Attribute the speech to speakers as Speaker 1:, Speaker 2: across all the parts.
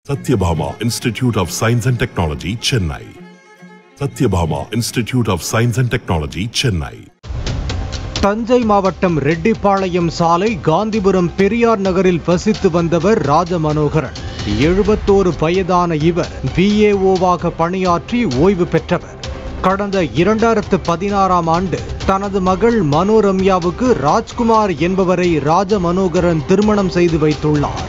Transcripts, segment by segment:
Speaker 1: Satyabhama Institute of Science and Technology, Chennai. Satyabhama Institute of Science and Technology, Chennai.
Speaker 2: Thanjai மாவட்டம் ரெட்டிப்பாளையம் சாலை காந்திபுரம் பெரியார் நகரில் வசித்து வந்தவர் ராஜமனோகரன் எழுபத்தோரு வயதான இவர் பிஏஓவாக பணியாற்றி ஓய்வு பெற்றவர் கடந்த இரண்டாயிரத்து பதினாறாம் ஆண்டு தனது மகள் மனோரம்யாவுக்கு ராஜ்குமார் என்பவரை ராஜமனோகரன் திருமணம் செய்து வைத்துள்ளார்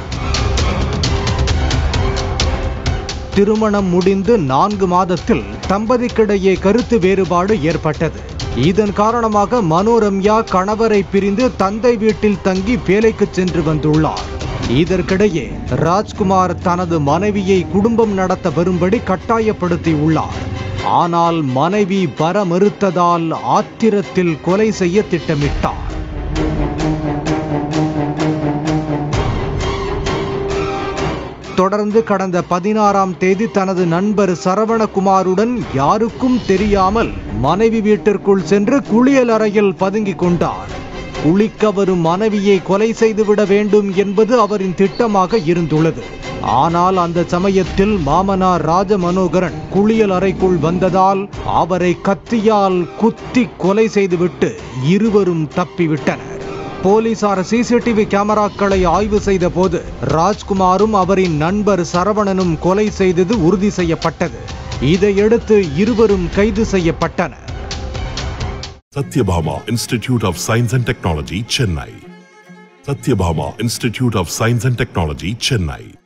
Speaker 2: திருமணம் முடிந்து நான்கு மாதத்தில் தம்பதிக்கிடையே கருத்து வேறுபாடு ஏற்பட்டது இதன் காரணமாக மனோரம்யா கணவரை பிரிந்து தந்தை வீட்டில் தங்கி வேலைக்கு சென்று வந்துள்ளார் இதற்கிடையே ராஜ்குமார் தனது மனைவியை குடும்பம் நடத்த வரும்படி கட்டாயப்படுத்தியுள்ளார் ஆனால் மனைவி வர மறுத்ததால் ஆத்திரத்தில் கொலை செய்ய திட்டமிட்டார் தொடர்ந்து கடந்த பதினாறாம் தேதி தனது நண்பர் சரவணகுமாருடன் யாருக்கும் தெரியாமல் மனைவி வீட்டிற்குள் சென்று குளியல் அறையில் பதுங்கிக் கொண்டார் குளிக்க வரும் மனைவியை கொலை செய்துவிட வேண்டும் என்பது அவரின் திட்டமாக இருந்துள்ளது ஆனால் அந்த சமயத்தில் மாமனார் ராஜமனோகரன் குளியல் அறைக்குள் வந்ததால் அவரை கத்தியால் குத்தி கொலை செய்துவிட்டு இருவரும் தப்பிவிட்டனர் போலீசார் சிசிடிவி கேமராக்களை ஆய்வு செய்த போது ராஜ்குமாரும் அவரின் நண்பர் சரவணனும் கொலை செய்தது உறுதி செய்யப்பட்டது இதையடுத்து இருவரும் கைது செய்யப்பட்டனர்
Speaker 1: Satyabhama Institute of Science and Technology, Chennai. Satyabhama Institute of Science and Technology, Chennai.